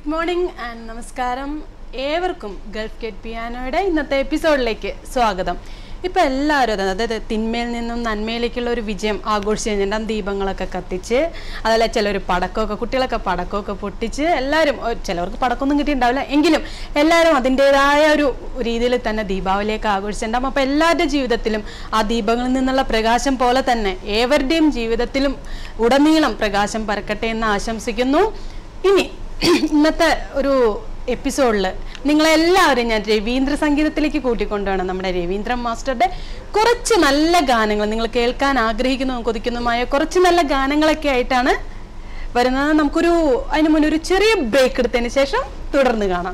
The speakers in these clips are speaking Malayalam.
ഗുഡ് മോർണിംഗ് ആൻഡ് നമസ്കാരം ഏവർക്കും ഗൾഫ് ഗേറ്റ് പിയാനോയുടെ ഇന്നത്തെ എപ്പിസോഡിലേക്ക് സ്വാഗതം ഇപ്പോൾ എല്ലാവരും അതെ അതായത് തിന്മയിൽ നിന്നും നന്മയിലേക്കുള്ള ഒരു വിജയം ആഘോഷിച്ച് കഴിഞ്ഞിട്ടുണ്ടാകും ദീപങ്ങളൊക്കെ കത്തിച്ച് അതല്ല ചിലർ പടക്കമൊക്കെ കുട്ടികളൊക്കെ പടക്കമൊക്കെ പൊട്ടിച്ച് എല്ലാവരും ഓ, ചിലവർക്ക് പടക്കമൊന്നും കിട്ടിയിട്ടുണ്ടാവില്ല എങ്കിലും എല്ലാവരും അതിൻ്റെതായ ഒരു രീതിയിൽ തന്നെ ദീപാവലിയൊക്കെ ആഘോഷിച്ചിട്ടുണ്ടാകും അപ്പോൾ എല്ലാവരുടെ ജീവിതത്തിലും ആ ദീപങ്ങളിൽ നിന്നുള്ള പ്രകാശം പോലെ തന്നെ ഏവരുടെയും ജീവിതത്തിലും ഉടനീളം പ്രകാശം പരക്കട്ടെ എന്ന് ആശംസിക്കുന്നു ഇനി ഇന്നത്തെ ഒരു എപ്പിസോഡിൽ നിങ്ങളെല്ലാവരും ഞാൻ രവീന്ദ്ര സംഗീതത്തിലേക്ക് കൂട്ടിക്കൊണ്ടുവേണം നമ്മുടെ രവീന്ദ്രൻ മാസ്റ്ററുടെ കുറച്ച് നല്ല ഗാനങ്ങൾ നിങ്ങൾ കേൾക്കാൻ ആഗ്രഹിക്കുന്നതും കൊതിക്കുന്നതുമായ കുറച്ച് നല്ല ഗാനങ്ങളൊക്കെ ആയിട്ടാണ് വരുന്നത് നമുക്കൊരു അതിന് മുന്നേ ഒരു ചെറിയ ബ്രേക്ക് എടുത്തതിന് ശേഷം തുടർന്ന് കാണാം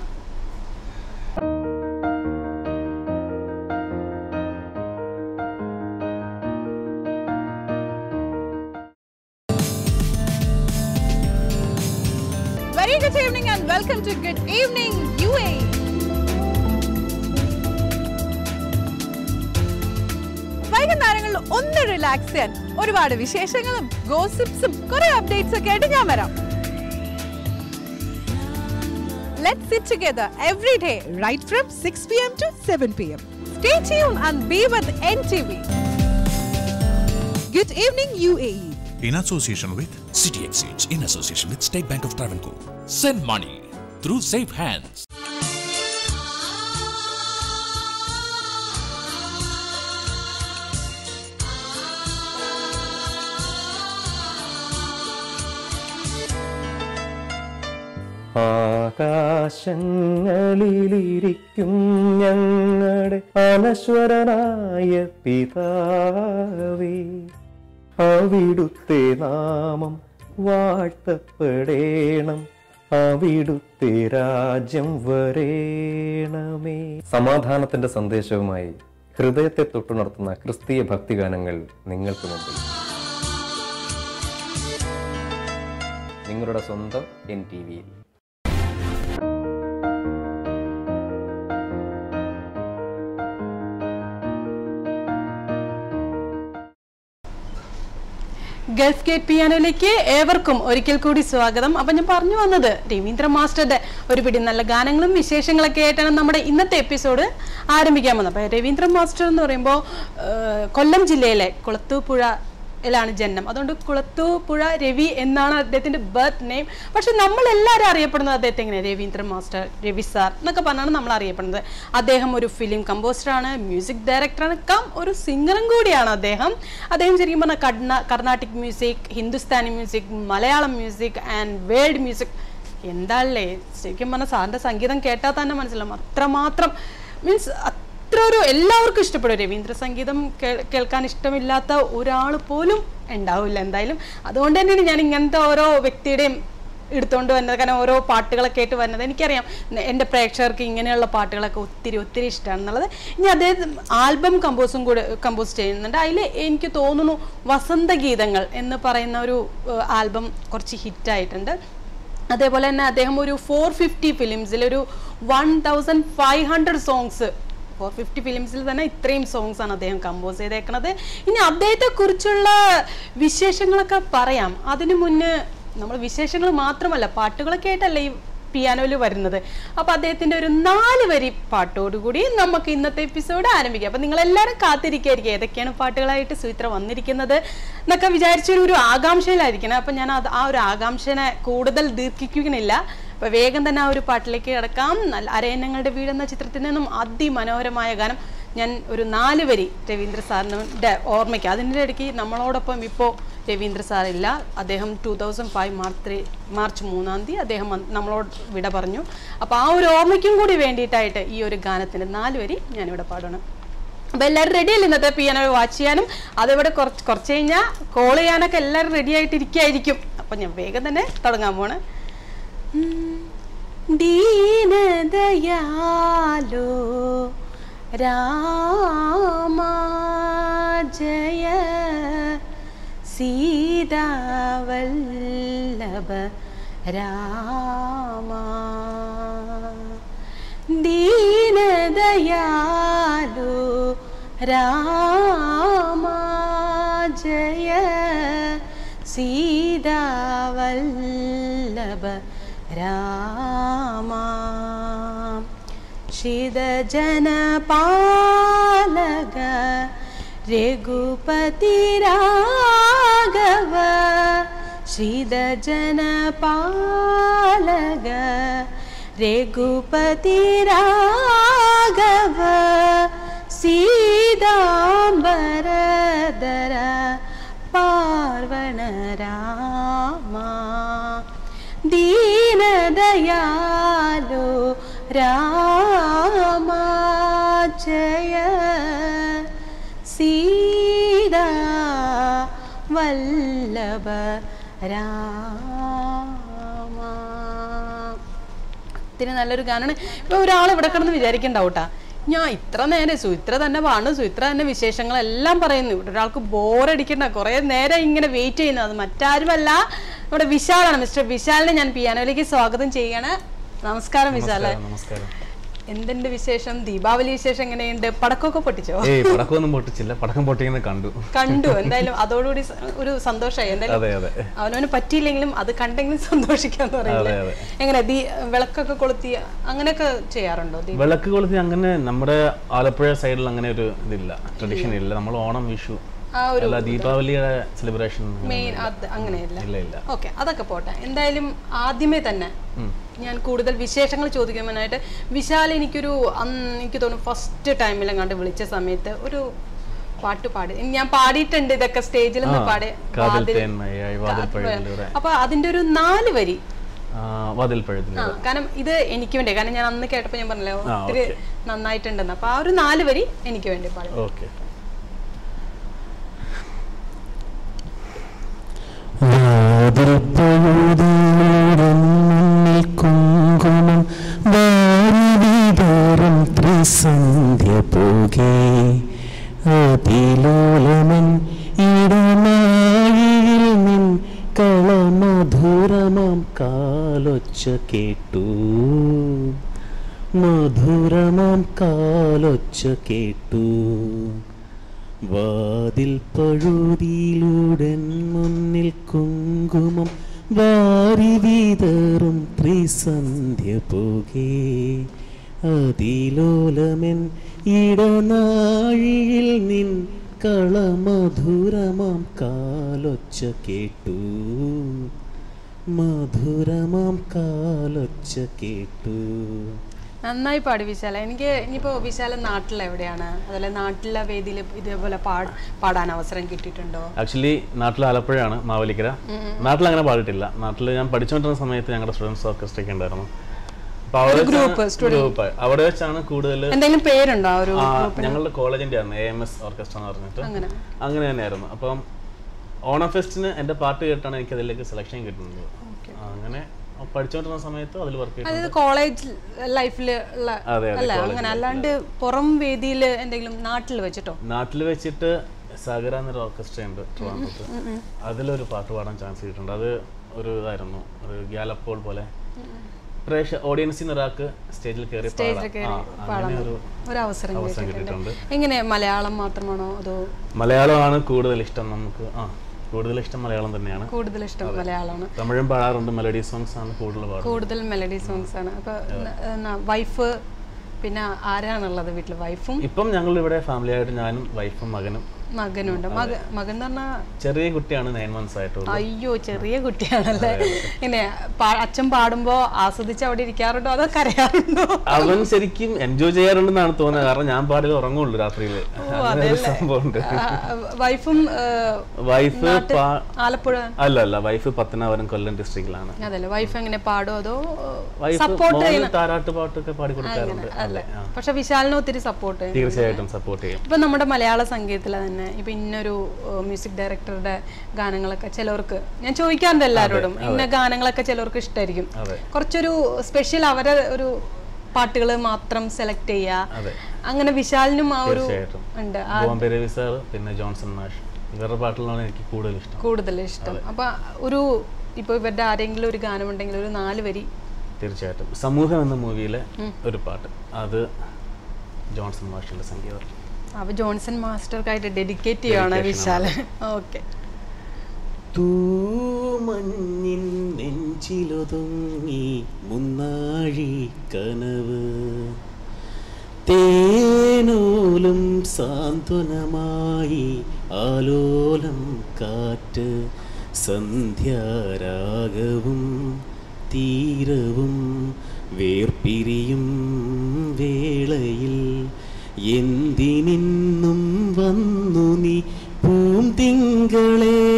Very good evening and welcome to Good Evening UAE. വൈകുന്നേരങ്ങളിൽ ഒന്ന് റിലാക്സ് ചെയ്യാൻ ഒരുപാട് വിശേഷങ്ങളും ഗോസിപ്സും കുറെ അപ്ഡേറ്റ്സ് ഒക്കെ ആയിട്ട് ഞാൻ വരാം Let's sit together every day right from 6 p.m. to 7 p.m. Stay tuned and be with NTV. Good evening UAE. in association with City Exchange in association with State Bank of Travancore. Send money through safe hands. ആകാശങ്ങളിലിരിക്കും ഞങ്ങളുടെ അനശ്വരനായ പിതാവേ അവിടുത്തെ നാമം വാഴ്ത്തപ്പെടേണം അവിടുത്തെ രാജ്യം വരേണമേ സമാധാനത്തിന്റെ സന്ദേശവുമായി ഹൃദയത്തെ തൊട്ടുണർത്തുന്ന ക്രിസ്തീയ ഭക്തിഗാനങ്ങൾ നിങ്ങൾക്ക് മുമ്പിൽ നിങ്ങളുടെ സ്വന്തം എൻ ടി വിയിൽ ഗൾഫ് ഗേറ്റ് പിയാനോയിലേക്ക് ഏവർക്കും ഒരിക്കൽ കൂടി സ്വാഗതം അപ്പൊ ഞാൻ പറഞ്ഞു വന്നത് രവീന്ദ്ര മാസ്റ്ററുടെ ഒരു പിടി നല്ല ഗാനങ്ങളും വിശേഷങ്ങളൊക്കെ ആയിട്ടാണ് നമ്മുടെ ഇന്നത്തെ എപ്പിസോഡ് ആരംഭിക്കാൻ വന്നത് അപ്പൊ രവീന്ദ്ര മാസ്റ്റർ എന്ന് പറയുമ്പോൾ കൊല്ലം ജില്ലയിലെ കുളത്തൂപ്പുഴ ലാണ് ജന്മം അതുകൊണ്ട് കുളത്തൂപ്പുഴ രവി എന്നാണ് അദ്ദേഹത്തിന്റെ ബർത്ത് നെയിം പക്ഷെ നമ്മൾ എല്ലാവരും അറിയപ്പെടുന്നത് അദ്ദേഹത്തെ എങ്ങനെ രവീന്ദ്ര മാസ്റ്റർ രവി സാർ എന്നൊക്കെ പറഞ്ഞാണ് നമ്മൾ അറിയപ്പെടുന്നത് അദ്ദേഹം ഒരു ഫിലിം കമ്പോസറാണ് മ്യൂസിക് ഡയറക്ടറാണ് കം ഒരു സിംഗറും കൂടിയാണ് അദ്ദേഹം അദ്ദേഹം ശരിക്കും പറഞ്ഞാൽ കർണ Carnatic music Hindustani music Malayalam music and world music എന്താല്ലേ ശരിക്കും പറഞ്ഞാൽ സാറിന്റെ സംഗീതം കേട്ടാൽ തന്നെ മനസ്സിലാവും അത്രമാത്രം മീൻസ് അത്ര ഒരു എല്ലാവർക്കും ഇഷ്ടപ്പെടും രവീന്ദ്ര സംഗീതം കേ- കേൾക്കാൻ ഇഷ്ടമില്ലാത്ത ഒരാൾ പോലും ഉണ്ടാവില്ല എന്തായാലും അതുകൊണ്ട് തന്നെയാണ് ഞാൻ ഇങ്ങനത്തെ ഓരോ വ്യക്തിയുടെയും എടുത്തുകൊണ്ട് വരുന്നത് കാരണം ഓരോ പാട്ടുകളൊക്കെ ആയിട്ട് വരുന്നത് എനിക്കറിയാം ന- എൻ്റെ പ്രേക്ഷകർക്ക് ഇങ്ങനെയുള്ള പാട്ടുകളൊക്കെ ഒത്തിരി ഒത്തിരി ഇഷ്ടമാണെന്നുള്ളത് ഇനി അദ്ദേഹം ആൽബം കമ്പോസും കൂടെ കമ്പോസ് ചെയ്യുന്നുണ്ട് അതിൽ എനിക്ക് തോന്നുന്നു വസന്തഗീതങ്ങൾ എന്ന് പറയുന്ന ഒരു ആൽബം കുറച്ച് ഹിറ്റായിട്ടുണ്ട് അതേപോലെ തന്നെ അദ്ദേഹം ഒരു ഫോർ ഫിഫ്റ്റി ഫിലിംസിൽ ഒരു one thousand five hundred songs four fifty ഫിലിംസിൽ തന്നെ ഇത്രയും സോങ്സ് ആണ് അദ്ദേഹം കമ്പോസ് ചെയ്തേക്കണത് ഇനി അദ്ദേഹത്തെ കുറിച്ചുള്ള വിശേഷങ്ങളൊക്കെ പറയാം അതിനു മുന്നേ നമ്മൾ വിശേഷങ്ങൾ മാത്രമല്ല പാട്ടുകളൊക്കെ ആയിട്ടല്ലേ ഈ പിയാനോയിൽ വരുന്നത് അപ്പൊ അദ്ദേഹത്തിന്റെ ഒരു നാല് വരി പാട്ടോടുകൂടി നമുക്ക് ഇന്നത്തെ എപ്പിസോഡ് ആരംഭിക്കാം അപ്പൊ നിങ്ങൾ എല്ലാവരും കാത്തിരിക്കായിരിക്കും ഏതൊക്കെയാണ് പാട്ടുകളായിട്ട് സുചിത്ര വന്നിരിക്കുന്നത് എന്നൊക്കെ വിചാരിച്ചൊരു ഒരു ആകാംക്ഷയിലായിരിക്കണം അപ്പൊ ഞാൻ അത് ആ ഒരു ആകാംക്ഷനെ കൂടുതൽ ദീർഘിക്കുന്നില്ല അപ്പൊ വേഗം തന്നെ ആ ഒരു പാട്ടിലേക്ക് കിടക്കാം നല്ല അരയന്നങ്ങളുടെ വീട് എന്ന ചിത്രത്തിൽ നിന്നും അതിമനോഹരമായ ഗാനം ഞാൻ ഒരു നാല് വരി രവീന്ദ്ര സാറിൻ്റെ ഓർമ്മയ്ക്ക് അതിൻ്റെ ഇടയ്ക്ക് നമ്മളോടൊപ്പം ഇപ്പോൾ രവീന്ദ്ര സാർ ഇല്ല അദ്ദേഹം two thousand five March three March മൂന്നാം തീയതി അദ്ദേഹം വന്ന് നമ്മളോട് വിട പറഞ്ഞു അപ്പോൾ ആ ഒരു ഓർമ്മയ്ക്കും കൂടി വേണ്ടിയിട്ടായിട്ട് ഈ ഒരു ഗാനത്തിൻ്റെ നാല് വരി ഞാനിവിടെ പാടണം അപ്പോൾ എല്ലാവരും റെഡിയല്ലേ ഇന്നത്തെ പിയാനോ വാച്ച് ചെയ്യാനും അതിവിടെ കുറച്ച് കുറച്ച് കഴിഞ്ഞാൽ കോൾ ചെയ്യാനൊക്കെ എല്ലാവരും റെഡി ആയിട്ട് ഇരിക്കുകയായിരിക്കും അപ്പം ഞാൻ വേഗം തന്നെ തുടങ്ങാൻ പോണ് ദീനദയാലോ രാമ ജയ സീതാവല്ലഭ രാമ ദീനദയാലോ രാമ ജയ സീതാവല്ലഭ രാമ ശിതജനപാലക രഘുപതി രാഘവ ശ്രീതജനപാലക രഘുപതി രാഘവ സീതാംബരധര പാർവണ രാമ ദീനദയാലോ രാമ ജയ സീതാ വല്ലഭ രാമ ഇതിന് നല്ലൊരു ഗാനമാണ് ഇപ്പൊ ഒരാൾ ഇവിടെ കിടന്ന് വിചാരിക്കണ്ടാവൂട്ടാ ഞാൻ ഇത്ര നേരം സുമിത്ര തന്നെ പാണ് സുമിത്ര തന്നെ വിശേഷങ്ങളെല്ലാം പറയുന്നു ഇവിടെ ഒരാൾക്ക് ബോറടിക്കണ്ട കുറെ നേരം ഇങ്ങനെ വെയിറ്റ് ചെയ്യുന്നത് അത് മറ്റാരുമല്ല നമ്മുടെ വിശാലാണ് മിസ്റ്റർ വിശാലിനെ ഞാൻ പിയാനോയിലേക്ക് സ്വാഗതം ചെയ്യാണ് നമസ്കാരം വിശാല് നമസ്കാരം എന്തുണ്ട് വിശേഷം ദീപാവലി വിശേഷം എങ്ങനെയുണ്ട് പടക്കമൊക്കെ പൊട്ടിച്ചോ ഏയ് പടക്കമൊന്നും പൊട്ടിച്ചില്ല പടക്കം പൊട്ടിങ്ങനെ കണ്ടു കണ്ടു എന്തായാലും അതോടുകൂടി സ- ഒരു സന്തോഷമായി എന്തായാലും അതെ അതെ അവനവന് പറ്റിയില്ലെങ്കിലും അത് കണ്ടെങ്കിലും സന്തോഷിക്കാന്ന് പറയില്ലേ അതെ, എങ്ങനെ ദീ വിളക്കൊക്കെ കൊളുത്തി അങ്ങനെയൊക്കെ ചെയ്യാറുണ്ടോ ദീ വിളക്ക് കൊളുത്തി അങ്ങനെ നമ്മുടെ ആലപ്പുഴ സൈഡിൽ അങ്ങനെ ഒരു ഇതില്ല ട്രഡീഷൻ ഇല്ല നമ്മൾ ഓണം വിഷു ആ ഒരു അല്ല ദീപാവലിയുടെ സെലിബ്രേഷൻ മെയിൻ അത് അങ്ങനെയല്ല ഇല്ല ഇല്ല ഓക്കെ അതൊക്കെ പോട്ടെ എന്തായാലും ആദ്യമേ തന്നെ ഞാൻ കൂടുതൽ വിശേഷങ്ങൾ ചോദിക്കുവാനായിട്ട് വിശാൽ എനിക്കൊരു അന്ന് എനിക്ക് തോന്നുന്നു ഫസ്റ്റ് ടൈമിലും കണ്ട് വിളിച്ച സമയത്ത് ഒരു പാട്ട് പാടി ഞാൻ പാടിയിട്ടുണ്ട് ഇതൊക്കെ സ്റ്റേജിൽ നിന്ന് പാടി കാതിൽ വാതിൽ- തേന്മയായി വാതിൽ പഴയതിലൂടെ അപ്പൊ അതിന്റെ ഒരു നാല് വരി വാതിൽ പഴയതിലൂടെ ആ കാരണം ഇത് എനിക്ക് വേണ്ടി കാരണം ഞാൻ അന്ന് കേട്ടപ്പോ ഞാൻ പറഞ്ഞല്ലോ ആ, ഒത്തിരി നന്നായിട്ടുണ്ടെന്ന് അപ്പൊ ആ ഒരു നാല് വരി എനിക്ക് വേണ്ടി പാടി ഓക്കെ വാതിൽപ്പഴുതിയിലൂടെ കുങ്കുമം വാരിവിതറും ത്രിസന്ധ്യ പോകെ അതിലോലമൻ ഇടനാഴിയിൽ നിൻ കളമധുരമാം കാലൊച്ച കേട്ടു മധുരമാം കാലൊച്ച കേട്ടു വാതിൽ പഴുതിയിലൂടൻ മുന്നിൽ കുങ്കുമം വാരി വിതറും ത്രിസന്ധ്യ പോകെ അതിലോലമെൻ ഇടനാഴിയിൽ നിൻ കളമധുരമാം കാലൊച്ച കേട്ടു മധുരമാം കാലൊച്ച കേട്ടു നന്നായി പാടി വിശാല എനിക്ക് ഇനിയിപ്പോ വിശാല നാട്ടിൽ എവിടെയാണ് അതുപോലെ നാട്ടിലെ വേദിയിൽ ഇതേപോലെ പാ- പാടാൻ അവസരം കിട്ടിയിട്ടുണ്ടോ ആക്ച്വലി നാട്ടിൽ ആലപ്പുഴയാണ് മാവലിക്കര നാട്ടിൽ അങ്ങനെ പാടിയിട്ടില്ല നാട്ടിൽ ഞാൻ പഠിച്ചുകൊണ്ടിരുന്ന സമയത്ത് ഞങ്ങളുടെ സ്റ്റുഡൻസ് ഓർക്കസ്ട്ര ഒക്കെ ഉണ്ടായിരുന്നു അപ്പൊ അവിടെ വെച്ചാണ് ഗ്രൂപ്പ് അവിടെ വെച്ചാണ് കൂടുതൽ എന്തെങ്കിലും പേരുണ്ടോ ആ ഒരു ആ, ഞങ്ങളുടെ കോളേജിന്റെ ആണ് എ എം എസ് ഓർക്കസ്ട്ര എന്ന് പറഞ്ഞിട്ട് അങ്ങനെ അങ്ങനെ തന്നെയായിരുന്നു അപ്പം ഓണം ഫെസ്റ്റിന് എന്റെ പാട്ട് കേട്ടാണ് എനിക്ക് അതിലേക്ക് സെലക്ഷൻ കിട്ടുന്നത് ആ, അങ്ങനെ പഠിച്ചുകൊണ്ടിരുന്ന സമയത്ത് അതിൽ വർക്ക് ചെയ്തു അതായത് കോളേജ് ലൈഫിൽ ഉള്ള അതെ, അല്ല അങ്ങനെ അല്ലാണ്ട് പുറം വേദിയിൽ എന്തെങ്കിലും നാട്ടിൽ വെച്ചിട്ടോ നാട്ടിൽ വെച്ചിട്ട് സാഗര എന്നൊരു ഓർക്കസ്ട്ര ഉണ്ട് ട്രിവാൻഡ്രത്ത് അതിലൊരു പാട്ട് പാടാൻ ചാൻസ് കിട്ടിയിട്ടുണ്ട് അത് ഒരു ഇതായിരുന്നു ഒരു ഗ്യാലപ്പോൾ പോലെ പ്രേക്ഷ ഓഡിയൻസിൽ നിന്ന് ഒരാൾക്ക് സ്റ്റേജിൽ കയറി സ്റ്റേജിൽ പാടാം കയറി ആ, പാടാൻ അങ്ങനെ ഒരു ഒരു അവസരം അവസരം കിട്ടിയിട്ടുണ്ട് കിട്ടിയിട്ടുണ്ട് എങ്ങനെ മലയാളം മാത്രമാണോ അതോ മലയാളമാണ് കൂടുതൽ ഇഷ്ടം നമുക്ക് ആ കൂടുതൽ ഇഷ്ടം മലയാളം തന്നെയാണ് കൂടുതൽ ഇഷ്ടം മലയാളമാണ് തമിഴും പാടാറുണ്ട് മെലഡി സോങ്സ് ആണ് കൂടുതൽ പാടുന്നത് കൂടുതൽ മെലഡി സോങ്സ് ആണ് അപ്പൊ വൈഫ് പിന്നെ ആരാണുള്ളത് വീട്ടിൽ വൈഫും ഇപ്പം ഞങ്ങൾ ഇവിടെ ഫാമിലി ആയിട്ട് ഞാനും വൈഫും മകനും മകനും ഉണ്ട് മക മകൻ എന്ന് പറഞ്ഞാൽ ചെറിയ കുട്ടിയാണ് നയൻ മന്ത്സ് ആയിട്ടുള്ളത് അയ്യോ ചെറിയ കുട്ടിയാണല്ലേ ഇങ്ങനെ പാ- അച്ഛൻ പാടുമ്പോ ആസ്വദിച്ച് അവിടെ ഇരിക്കാറുണ്ടോ അതോ കരയാറുണ്ടോ അവൻ ശരിക്കും എൻജോയ് ചെയ്യാറുണ്ടെന്നാണ് തോന്നുന്നത് കാരണം ഞാൻ പാടി ഉറങ്ങുള്ളൂ രാത്രിയിൽ അങ്ങനെ ഒരു സംഭവമുണ്ട് വൈഫും വൈഫ് ആലപ്പുഴ അല്ല അല്ല വൈഫ് പത്തനാപുരം കൊല്ലം ഡിസ്ട്രിക്റ്റിലാണ് അതല്ലേ വൈഫ് എങ്ങനെ പാടോ അതോ വൈഫ് സപ്പോർട്ട് മോന് താരാട്ട് പാട്ടൊക്കെ പാടി കൊടുക്കാറുണ്ട് അല്ലേ പക്ഷെ വിശാലിന് ഒത്തിരി സപ്പോർട്ട് തീർച്ചയായിട്ടും സപ്പോർട്ട് ചെയ്യും ഇപ്പൊ നമ്മുടെ മലയാള സംഗീതത്തിലെ തന്നെ ഇപ്പൊ ഇന്നൊരു മ്യൂസിക് ഡയറക്ടറുടെ ഗാനങ്ങളൊക്കെ ചിലവർക്ക് ഞാൻ ചോദിക്കാറുണ്ട് എല്ലാവരോടും ഇന്ന ഗാനങ്ങളൊക്കെ ചിലവർക്ക് ഇഷ്ടമായിരിക്കും അതെ. കുറച്ചൊരു സ്പെഷ്യൽ അവരെ ഒരു പാട്ടുകൾ മാത്രം സെലക്ട് ചെയ്യുക അതെ. അങ്ങനെ വിശാലിനും ആ ഒരു തീർച്ചയായിട്ടും ഉണ്ട് ബോംബെ രവി സാർ പിന്നെ ജോൺസൺ മാഷ് ഇവരുടെ പാട്ടുകളാണ് എനിക്ക് കൂടുതൽ ഇഷ്ടം കൂടുതൽ ഇഷ്ടം അപ്പൊ ഒരു ഇപ്പൊ ഇവരുടെ ആരെങ്കിലും ഒരു ഗാനമുണ്ടെങ്കിൽ ഒരു നാല് വരി തീർച്ചയായിട്ടും സമൂഹം എന്ന മൂവിയിലെ ഒരു പാട്ട് അത് ജോൺസൺ മാഷിന്റെ സംഗീതം അപ്പൊ ജോൺസൺ മാസ്റ്റർക്കായിട്ട് ഡെഡിക്കേറ്റ് ചെയ്യുവാണ് വിശാൽ ഓക്കെ തൂമഞ്ഞിൻ നെഞ്ചിൽ നെഞ്ചിലൊതുങ്ങി മുന്നാഴി കനവ് തേനൂലും സാന്ത്വനമായി ആലോലം കാറ്റ് സന്ധ്യാരാഗവും തീരവും വേർപിരിയും വേളയിൽ എന്തിനിന്നും വന്നു നീ പൂന്തിങ്കളേ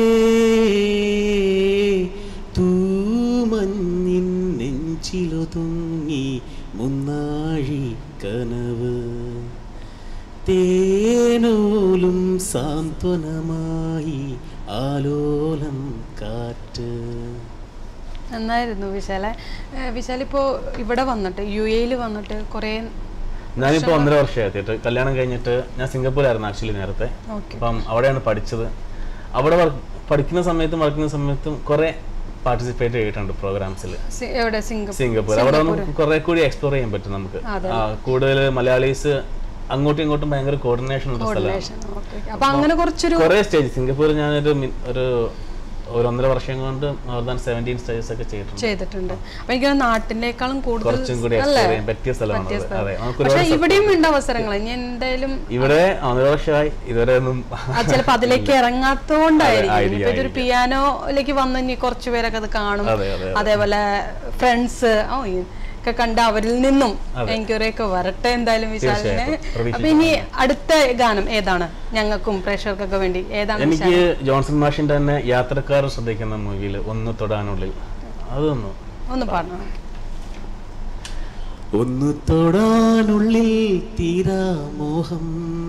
തൂമഞ്ഞിൻ നെഞ്ചിലൊതുങ്ങി മുന്നാഴി കനവ് തേനൂലും സാന്ത്വനമായി ആലോലം കാറ്റ് നന്നായിരുന്നു വിശാലെ ഏഹ് വിശാൽ ഇപ്പോൾ ഇവിടെ വന്നിട്ട് യു എയിൽ വന്നിട്ട് കുറേ ഞാനിപ്പോൾ ഒന്നര വർഷമായി എത്തിയിട്ട് കല്യാണം കഴിഞ്ഞിട്ട് ഞാൻ സിംഗപ്പൂരായിരുന്നു ആക്ച്വലി നേരത്തെ ഓക്കെ അപ്പം അവിടെയാണ് പഠിച്ചത് അവിടെ work- പഠിക്കുന്ന സമയത്തും വർക്കുന്ന സമയത്തും കുറെ പാർട്ടിസിപ്പേറ്റ് ചെയ്തിട്ടുണ്ട് പ്രോഗ്രാംസിൽ എവിടെ സിംഗപ്പൂർ സിംഗപ്പൂർ അവിടെ നമുക്ക് കുറെ കൂടി എക്സ്പ്ലോർ ചെയ്യാൻ പറ്റും നമുക്ക് അതെ. ആ, കൂടുതൽ മലയാളീസ് അങ്ങോട്ടും ഇങ്ങോട്ടും ഭയങ്കര കോർഡിനേഷൻ ഉള്ള സ്ഥലമാണ് കോർഡിനേഷൻ ഓക്കെ അപ്പൊ അങ്ങനെ കുറച്ചൊരു കുറെ സ്റ്റേജ് സിംഗപ്പൂർ ഞാനൊരു മി- ഒരു ഒരു ഒന്നര വർഷം കൊണ്ട് മോർ ദാൻ സെവൻറ്റീൻ സ്റ്റേജസ് ഒക്കെ ചെയ്തിട്ടുണ്ട് ചെയ്തിട്ടുണ്ട് അപ്പൊ എനിക്ക് തോന്നുന്നു നാട്ടിനേക്കാളും കൂടുതൽ കുറച്ചും കൂടി അല്ലേ? എക്സ്പ്ലോർ ചെയ്യാൻ പറ്റിയ സ്ഥലമാണ് പറ്റിയ അത്. സ്ഥലം. അതെ നമുക്ക് പക്ഷെ ഒരുപാട് ഇവിടെയും ഉണ്ട് അവസരങ്ങൾ ഇനി എന്തായാലും ഇവിടെ ഒന്നര വർഷമായി ഇതുവരെ ഒന്നും ആ ചിലപ്പോ അതിലേക്ക് ഇറങ്ങാത്തോണ്ടായിരിക്കും അതെ, ഇനിയിപ്പോ ഇതൊരു പിയാനോയിലേക്ക് വന്ന് ഇനി കുറച്ചു പേരൊക്കെ അത് കാണും അതെ, അതെ, അതെ. അതേപോലെ ഫ്രണ്ട്സ് ഓ ഈ ഒക്കെ കണ്ട് അവരിൽ നിന്നും എൻക്വയറി ഒക്കെ വരട്ടെ എന്തായാലും വിശാലിനെ തീർച്ചയായിട്ടും. അപ്പൊ ഇനി അടുത്ത ഗാനം ഏതാണ് ഞങ്ങൾക്കും പ്രേക്ഷകർക്കൊക്കെ വേണ്ടി ഏതാണ് എനിക്ക് വിശാൽ? ജോൺസൺ മാഷിന്റെ തന്നെ യാത്രക്കാർ ശ്രദ്ധിക്കുന്ന മൂവിയിൽ ഒന്ന് തൊടാനുള്ളിൽ അതൊന്നു ഒന്ന് പറഞ്ഞു ഒന്നു തൊടാനുള്ളിൽ തീരാ മോഹം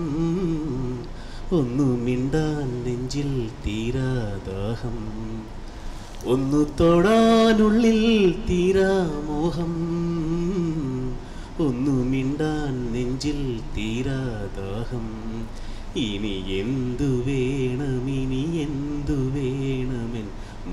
ഒന്നു മിണ്ടാൻ നെഞ്ചിൽ തീരാ ദാഹം ഒന്നു തൊടാനുള്ളിൽ തീരാ മോഹം ഒന്നു മിണ്ടാൻ നെഞ്ചിൽ തീരാ ദാഹം ഇനി എന്തു വേണം ഇനി എന്തു വേണമെൻ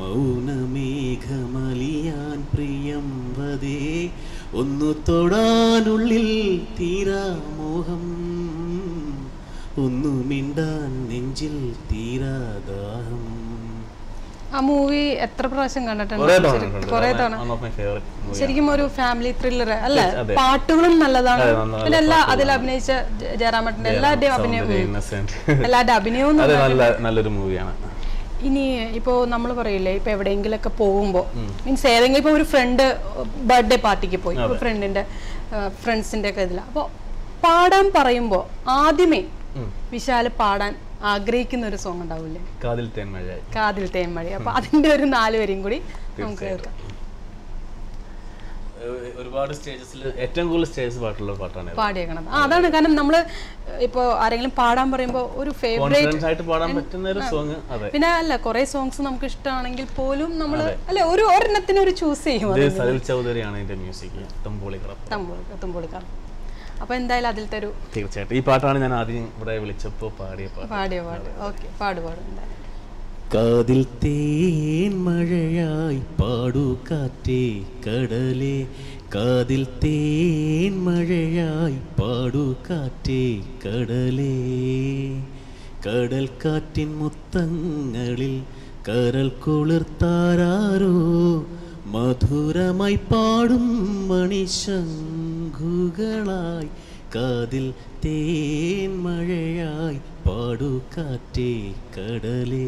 മൗനമേഘമലിയാൻ പ്രിയം വതേ ഒന്നു തൊടാനുള്ളിൽ തീരാ മോഹം ഒന്നു മിണ്ടാൻ നെഞ്ചിൽ തീരാ ദാഹം ആ മൂവി എത്ര പ്രാവശ്യം കണ്ടിട്ടുണ്ട് കുറെ തവണ ശരി- കണ്ടിട്ടുണ്ട്. കുറെ അതാണ് തവണ one of my favorite movie ആണ്. ശരിക്കും ഒരു ഫാമിലി ത്രില്ലർ അല്ലേ അതെ. പാട്ടുകളും നല്ലതാണ് അതെ, നല്ല- പിന്നെ നല്ല എല്ലാ പാട്ടുകളാണ്. അതിൽ അഭിനയിച്ച ജ- ജയറാമേട്ടന്റെ എല്ലാവരുടെയും അഭിനയം സൗന്ദര്യ ഉം. innocent. എല്ലാവരുടെ അഭിനയവും അത് നന്നായിട്ടുണ്ട്. നല്ല നല്ലൊരു മൂവിയാണ് ഇനി ഇപ്പോ നമ്മൾ പറയില്ലേ ഇപ്പൊ എവിടെയെങ്കിലൊക്കെ പോകുമ്പോ മീൻസ് ഏതെങ്കിലും ഇപ്പൊ ഒരു ഫ്രണ്ട് ബർത്ത്ഡേ പാർട്ടിക്ക് പോയി ഇപ്പൊ ഫ്രണ്ടിന്റെ ഫ്രണ്ട്സിന്റെ ഒക്കെ ഇതില അപ്പൊ പാടാൻ പറയുമ്പോ ആദ്യമേ വിശാല് പാടാൻ ആഗ്രഹിക്കുന്ന ഒരു സോങ് ഉണ്ടാവില്ലേ കാതിൽ തേന്മഴയായി കാതിൽ തേൻമഴി അപ്പൊ അതിന്റെ ഒരു നാല് വരിയും കൂടി നമുക്ക് കേൾക്കാം ഏഹ് ഒരുപാട് സ്റ്റേജസിൽ ഏറ്റവും കൂടുതൽ സ്റ്റേജസ് പാട്ടുള്ള പാട്ടാണ് ഇത്. പാടിയേക്കണത് ആ അതാണ് കാരണം നമ്മള് ഇപ്പൊ ആരെങ്കിലും പാടാൻ പറയുമ്പോ ഒരു ഫേവറേറ്റ് കോൺഫിഡൻസ് ആയിട്ട് പാടാൻ പറ്റുന്ന ഒരു സോങ് അതെ പിന്നെ അല്ല കുറെ സോങ്സ് നമുക്ക് ഇഷ്ടമാണെങ്കിൽ പോലും നമ്മൾ അല്ലെ ഒരു ഒരെണ്ണത്തിന് ഒരു ചൂസ് ചെയ്യും ഇത് അത് സലിൽ ചൗധരിയാണ് ഇതിന്റെ മ്യൂസിക് തുമ്പോളിക്കറ തുമ്പൊളിക്കാം അപ്പൊ എന്തായാലും അതിലത്തെ ഒരു തീർച്ചയായിട്ടും ഈ പാട്ടാണ് ഞാൻ ആദ്യം ഇവിടെ വിളിച്ചപ്പോൾ പാടിയ പാട്ട് പാടിയ പാട്ട് ഓക്കെ പാട് പാടും എന്തായാലും കാതിൽ തേൻ മഴയായി പാടു കാറ്റേ കടലേ കാതിൽ തേൻ മഴയായി പാടു കാറ്റേ കടലേ കടൽ കാറ്റിൻ മുത്തങ്ങളിൽ കരൽ കുളിർത്താരോ മധുരമായി പാടും മണിശങ്കുകളായി കാതിൽ തേൻ മഴയായി പാടു കാറ്റേ കടലേ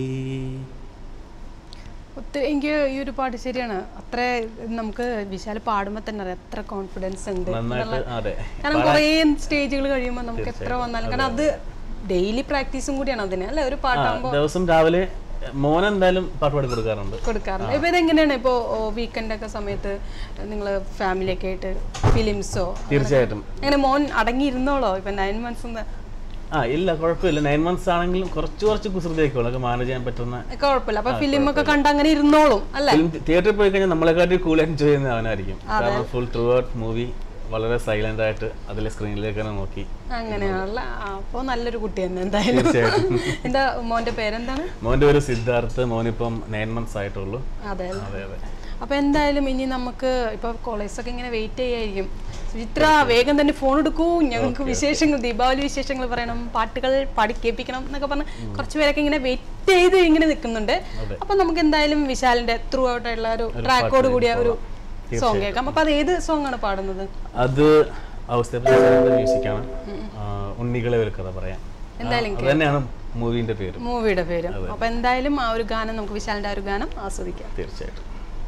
ഒത്തിരി എനിക്ക് ഈ ഒരു പാട്ട് ശരിയാണ് അത്ര നമുക്ക് വിശാൽ പാടുമ്പോൾ തന്നെ അറിയാം എത്ര കോൺഫിഡൻസ് ഉണ്ട് നന്നായിട്ട് എന്നുള്ള- അതെ കാരണം കുറേ സ്റ്റേജുകൾ കഴിയുമ്പോൾ നമുക്ക് എത്ര വന്നാലും കാരണം അത് ഡെയിലി പ്രാക്ടീസും കൂടിയാണ് അതിന് അല്ലെ ഒരു ആ, പാട്ടാകുമ്പോൾ ദിവസം രാവിലെ മോൻ എന്തായാലും പാട്ട് പാടി കൊടുക്കാറുണ്ട് കൊടുക്കാറുണ്ട് ഇപ്പൊ ഇതെങ്ങനെയാണ് ഇപ്പോ വീക്കെൻഡ് ഒക്കെ സമയത്ത് നിങ്ങൾ ഫാമിലി ഒക്കെ ആയിട്ട് ഫിലിംസോ തീർച്ചയായിട്ടും അങ്ങനെ മോൻ അടങ്ങിയിരുന്നോളോ ഇപ്പൊ നയൻ മന്ത്സ് ആ ഇല്ല കുഴപ്പമില്ല നയൻ മന്ത്സ് ആണെങ്കിലും കുറച്ച് കുറച്ച് കുസൃതി ആയിക്കോളും ഒക്കെ മാനേജ് ചെയ്യാൻ പറ്റുന്ന കുഴപ്പമില്ല അപ്പൊ ഫിലിം ഒക്കെ കണ്ട് അങ്ങനെ ഇരുന്നോളും അല്ലെ ഫിലിം തിയേറ്ററിൽ പോയി കഴിഞ്ഞാൽ നമ്മളെക്കാട്ടി കൂൾ എൻജോയ് ചെയ്യുന്ന അവനായിരിക്കും കാരണം ഫുൾ ത്രൂ ഔട്ട് മൂവി വളരെ സൈലന്റ് ആയിട്ട് അതിലെ സ്ക്രീനിലേക്ക് തന്നെ നോക്കി അങ്ങനെയാണല്ല അപ്പൊ നല്ലൊരു കുട്ടി തന്നെ എന്തായാലും തീർച്ചയായിട്ടും. എന്താ മോന്റെ പേരെന്താണ് മോന്റെ ഒരു സിദ്ധാർത്ഥ് മോനിപ്പം നയൻ മന്ത്സ് ആയിട്ടുള്ളൂ അതെ അല്ലേ? അതെ അതെ അപ്പൊ എന്തായാലും ഇനി നമുക്ക് ഇപ്പൊ കോളേജ് ഒക്കെ ഇങ്ങനെ വെയിറ്റ് ചെയ്യായിരിക്കും ഇത്ര വേഗം തന്നെ ഫോൺ എടുക്കൂ ഞങ്ങൾക്ക് വിശേഷങ്ങൾ ദീപാവലി വിശേഷങ്ങൾ പറയണം പാട്ടുകൾ പാടി കേൾപ്പിക്കണം എന്നൊക്കെ പറഞ്ഞ് കുറച്ച് പേരൊക്കെ ഇങ്ങനെ വെയിറ്റ് സെറ്റ് ചെയ്ത് ഇങ്ങനെ നിൽക്കുന്നുണ്ട് അതെ. അപ്പൊ നമുക്ക് എന്തായാലും വിശാലിന്റെ ത്രൂ ഔട്ട് ആയിട്ടുള്ള ഒരു ഒരു ട്രാക്കോട് പാട്ട് കൂടിയ ഒരു പോകാം. സോങ് കേൾക്കാം അപ്പൊ അത് ഏത് സോങ് ആണ് പാടുന്നത് അത് ഔസേപ്പിന്റെ മ്യൂസിക്കാണ് ഉണ്ണികളെ ഒരു കഥ പറയാം എന്തായാലും അത് തന്നെയാണ് മൂവിന്റെ പേര് മൂവിയുടെ പേര് അപ്പൊ എന്തായാലും ആ ഒരു ഗാനം നമുക്ക് വിശാലിന്റെ ആ ഒരു ഗാനം ആസ്വദിക്കാം തീർച്ചയായിട്ടും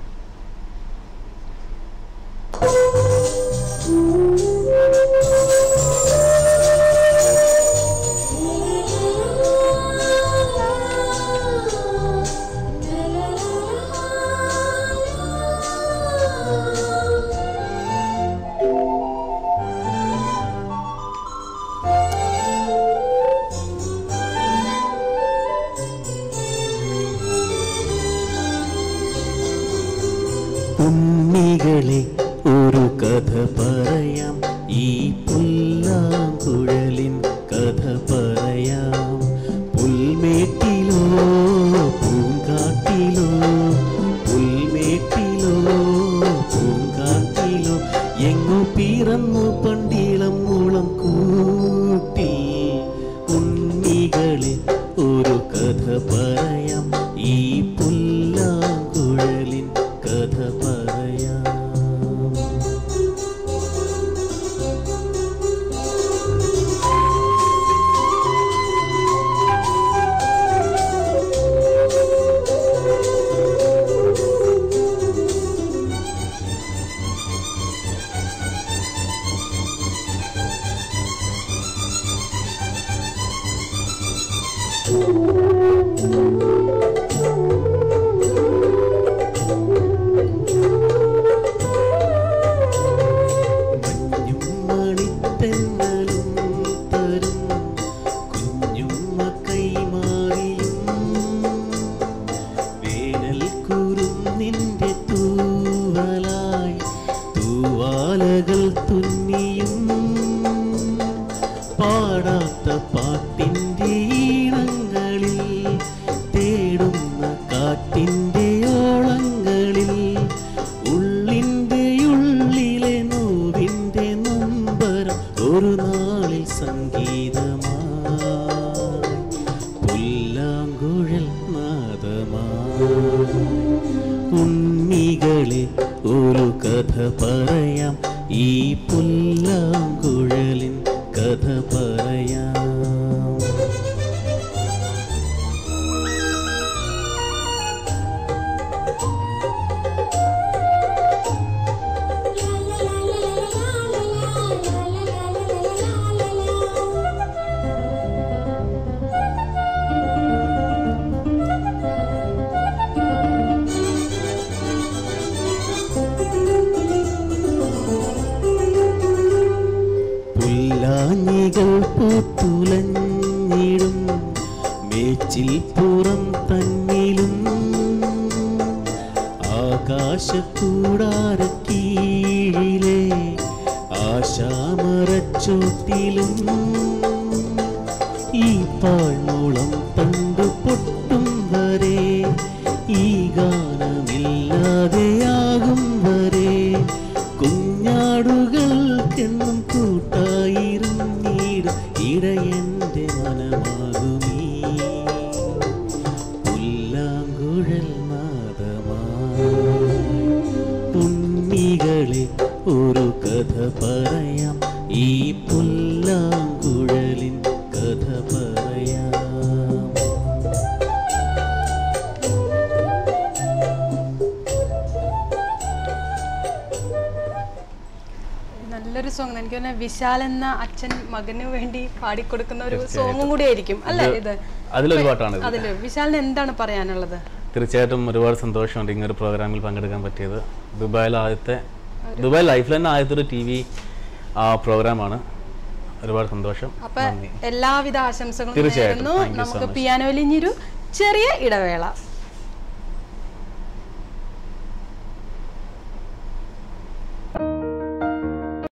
ഉണ്ണികളെ ഒരു കഥ പറയാം ഈ പുല്ലാങ്കുഴലിൻ കഥ പറയാം പുൽമേട്ടിലോ പൂങ്കാട്ടിലോ പുൽമേട്ടിലോ പൂങ്കാട്ടിലോ എങ്ങു പിറന്നു പണ്ടിളം മുളം കൂട്ടി ഉണ്ണികളെ ഒരു കഥ പറയാം ഈ പുല്ലാങ്കുഴലിൻ കഥ പറയാം മഞ്ഞും മണിത്തെന്നലും തരും കുഞ്ഞുമ്മ കൈമാറിയും വേനൽ കുറും നിന്റെ തൂവലായി തൂവാലകൾ തുന്നിയും പാടാത്ത പാട്ടിൻ്റെ ഈണങ്ങളിൽ തേടുന്ന കാറ്റിൻ്റെ ഓളങ്ങളിൽ ഉള്ളിൻ്റെ ഉള്ളിലെ നോവിൻ്റെ നൊമ്പരം ഒരു നാളിൽ സംഗീതമായി പുല്ലാങ്കുഴൽ നാദമായി ഉണ്ണികളെ ഒരു കഥ പറയാം ഈ പുല്ലാങ്കുഴലിൻ കഥ പറയാം പുല്ലാഞ്ഞികൾ പൂത്തുലഞ്ഞിടും മേച്ചിൽ പുറം തന്നിലും ആകാശക്കൂടാരക്കീഴിലെ ആശാമരച്ചോട്ടിലും ഈ പാഴ്മൂളം തണ്ടു പൊട്ടും വരെ ഈ ഗാനമില്ലാതെയാകും വരെ കുഞ്ഞാടുകൾക്കെന്നും കൂട്ടായിരുന്നീടും ഇടയന്റെ മനമാകുമീ പുല്ലാങ്കുഴൽ നാദമായി ഉണ്ണികളെ ഒരു കഥ പറയാം ഈ പുല്ലാങ്കുഴലിൻ കഥ പറയാം നല്ലൊരു സോങ് എനിക്ക് തോന്നുന്നു വിശാൽ എന്ന അച്ഛൻ മകന് വേണ്ടി പാടിക്കൊടുക്കുന്ന ഒരു സോങ്ങും കൂടി ആയിരിക്കും അല്ലേ ഇത് അതിലൊരു പാട്ടാണ് ഇത് അതില് വിശാലിന് എന്താണ് പറയാനുള്ളത് തീർച്ചയായിട്ടും ഒരുപാട് സന്തോഷമുണ്ട് ഇങ്ങനെ ഒരു പ്രോഗ്രാമിൽ പങ്കെടുക്കാൻ പറ്റിയത് ദുബായിൽ ആദ്യത്തെ ദുബായ് ലൈഫിൽ തന്നെ ആദ്യത്തെ ഒരു ടി വി പ്രോഗ്രാമാണ് ഒരുപാട് സന്തോഷം അപ്പൊ നന്ദി എല്ലാവിധ ആശംസകളും തീർച്ചയായിട്ടും. നേരുന്നു Thank you so നമുക്ക് much. പിയാനോയിൽ ഇനിയൊരു ചെറിയ ഇടവേള